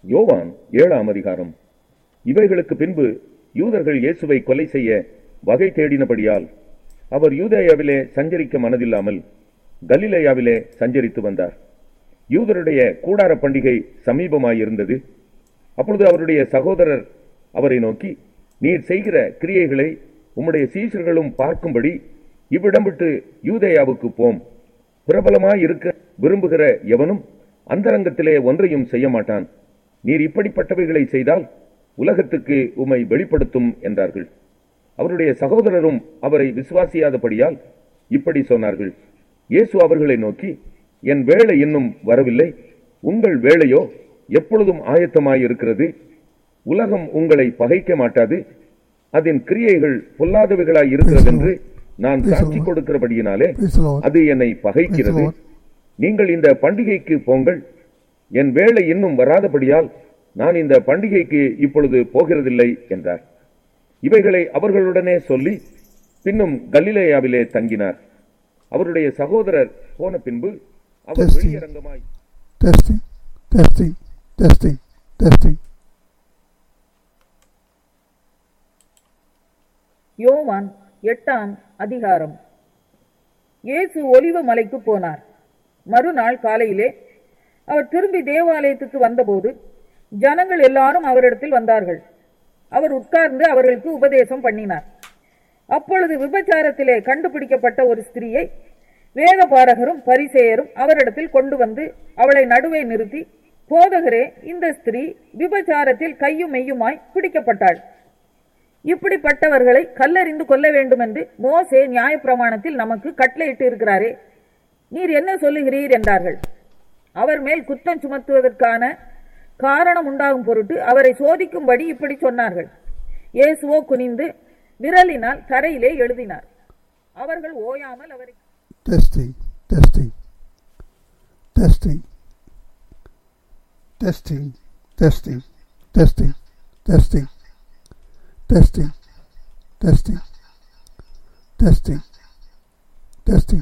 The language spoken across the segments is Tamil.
யோவான் ஏழாம் அதிகாரம் இவைகளுக்கு பின்பு யூதர்கள் இயேசுவை கொலை செய்ய வகை தேடினபடியால் அவர் யூதேயாவிலே சஞ்சரிக்க மனதில்லாமல் கலிலேயாவிலே சஞ்சரித்து வந்தார் யூதருடைய கூடார பண்டிகை சமீபமாயிருந்தது அப்பொழுது அவருடைய சகோதரர் அவரை நோக்கி நீர் செய்கிற கிரியைகளை உம்முடைய சீசர்களும் பார்க்கும்படி இவ்விடம் விட்டு யூதேயாவுக்கு போம் பிரபலமாய் இருக்க விரும்புகிற எவனும் அந்தரங்கத்திலே ஒன்றையும் செய்ய மாட்டான் நீர் இப்படிப்பட்டவைகளை செய்தால் உலகத்துக்கு உம்மை வெளிப்படுத்தும் என்றார்கள் அவருடைய சகோதரரும் அவரை விசுவாசியாதபடியால் இப்படி சொன்னார்கள் இயேசு அவர்களை நோக்கி என் வேலை இன்னும் வரவில்லை உங்கள் வேலையோ எப்பொழுதும் ஆயத்தமாயிருக்கிறது உலகம் உங்களை பகைக்க மாட்டாது அதன் கிரியைகள் பொல்லாதவைகளாய் இருக்கிறது என்று நான் சாட்சி கொடுக்கிறபடியினாலே Praise the Lord. அது என்னை பகைக்கிறது Praise the Lord. நீங்கள் இந்த பண்டிகைக்கு போங்கள் என் வேலை இன்னும் வராதபடியால் நான் இந்த பண்டிகைக்கு இப்பொழுது போகிறதில்லை என்றார் இவைகளை அவர்களுடனே சொல்லி பின்னும் கலிலேயாவிலே தங்கினார் அவருடைய சகோதரர் போன பின்பு அவர் Testing. வெளியரங்கமாய் Testing, testing, testing, testing. யோவான் எட்டாம் அதிகாரம் இயேசு ஒலிவ மலைக்கு போனார் மறுநாள் காலையிலே அவர் திரும்பி தேவாலயத்துக்கு வந்தபோது ஜனங்கள் எல்லாரும் அவரிடத்தில் வந்தார்கள் அவர் உட்கார்ந்து அவர்களுக்கு உபதேசம் பண்ணினார் அப்பொழுது விபச்சாரத்திலே கண்டுபிடிக்கப்பட்ட ஒரு ஸ்திரீயை வேத பாரகரும் பரிசேயரும் அவரிடத்தில் கொண்டு வந்து அவளை நடுவே நிறுத்தி போதகரே இந்த ஸ்திரீ விபச்சாரத்தில் கையும் மெய்யுமாய் பிடிக்கப்பட்டாள் இப்படிப்பட்டவர்களை கல்லறிந்து கொல்ல வேண்டும் என்று மோசே நியாயப்பிரமாணத்தில் நமக்கு கட்டளையிட்டு இருக்கிறாரே நீர் என்ன சொல்லுகிறீர் என்றார்கள் அவர் மேல் குற்றம் சுமத்துவதற்கான காரணம் உண்டாகும் பொருட்டு அவரை சோதிக்கும்படி இப்படி சொன்னார்கள் இயேசுவோ குனிந்து விரலினால் தரையிலே எழுதினார் அவர்கள் ஓயாமல் அவரை Testing, testing, testing, testing, testing, testing, testing, testing, testing, testing, testing.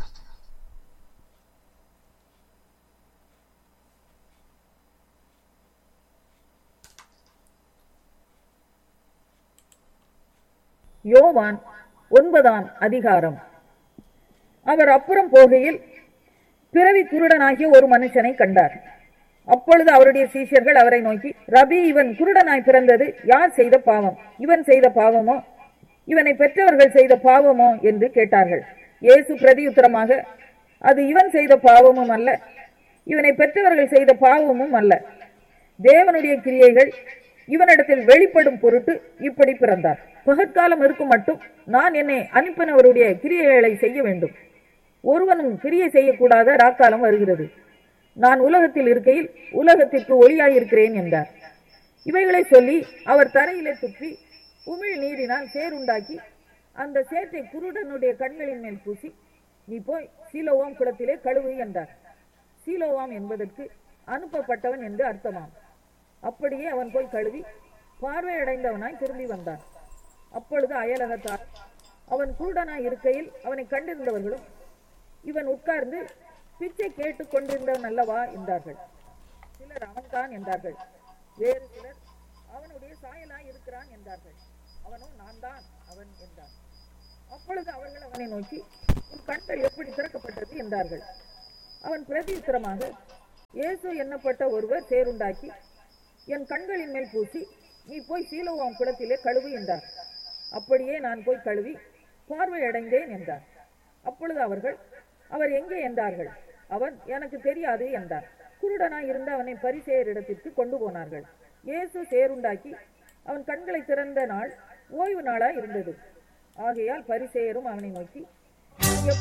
யோவான் ஒன்பதாம் அதிகாரம் அவர் அப்புறம் போகையில் பிறவி குருடனாகிய ஒரு மனுஷனை கண்டார் அப்பொழுது அவருடைய சீஷர்கள் அவரை நோக்கி ரபி இவன் குருடனாய் பிறந்தது யார் செய்த பாவம் இவன் செய்த பாவமோ இவனை பெற்றவர்கள் செய்த பாவமோ என்று கேட்டார்கள் இயேசு பிரதியுத்தரமாக அது இவன் செய்த பாவமும் அல்ல இவனை பெற்றவர்கள் செய்த பாவமும் அல்ல தேவனுடைய கிரியைகள் இவனிடத்தில் வெளிப்படும் பொருட்டு இப்படி பிறந்தார் பகற்காலம் இருக்கும் மட்டும் நான் என்னை அனுப்பினவருடைய கிரியைகளை செய்ய வேண்டும் ஒருவனும் கிரியை செய்யக்கூடாத ராக்காலம் வருகிறது நான் உலகத்தில் இருக்கையில் உலகத்திற்கு ஒளியாயிருக்கிறேன் என்றார் இவைகளை சொல்லி அவர் தரையிலே துப்பி உமிழ் நீரினால் சேருண்டாக்கி அந்த சேற்றை குருடனுடைய கண்களின் மேல் பூசி நீ போய் சீலோவாம் குளத்திலே கழுவு என்றார் சீலோவாம் என்பதற்கு அனுப்பப்பட்டவன் என்று அர்த்தமாம் அப்படியே அவன் போய் கழுவி பார்வையடைந்தவனாய் திரும்பி வந்தான் அப்பொழுது அயலகத்தார் அவன் குருடனாய் இருக்கையில் அவனை கண்டிருந்தவர்களும் இவன் உட்கார்ந்து பிச்சை கேட்டுக் கொண்டிருந்தவன் அல்லவா என்றார்கள் சிலர் அவன்தான் என்றார்கள் வேறு சிலர் அவனுடைய சாயலாய் இருக்கிறான் என்றார்கள் அவனோ நான் தான் அவன் என்றான் அப்பொழுது அவர்கள் அவனை நோக்கி உன் கண்கள் எப்படி திறக்கப்பட்டது என்றார்கள் அவன் பிரதியுத்தரமாக இயேசு எண்ணப்பட்ட ஒருவர் சேருண்டாக்கி என் கண்களின் மேல் பூசி நீ போய் சீலோவாம் குளத்திலே கழுவு என்றார் அப்படியே நான் போய் கழுவி பார்வை அடைந்தேன் என்றார் அப்பொழுது அவர்கள் அவர் எங்கே என்றார்கள் அவன் எனக்கு தெரியாது என்றார் குருடனாய் இருந்த அவனை பரிசேயரிடத்திற்கு கொண்டு போனார்கள் இயேசு சேருண்டாக்கி அவன் கண்களை திறந்த நாள் ஓய்வு நாளாய் இருந்தது ஆகையால் பரிசேயரும் அவனை நோக்கி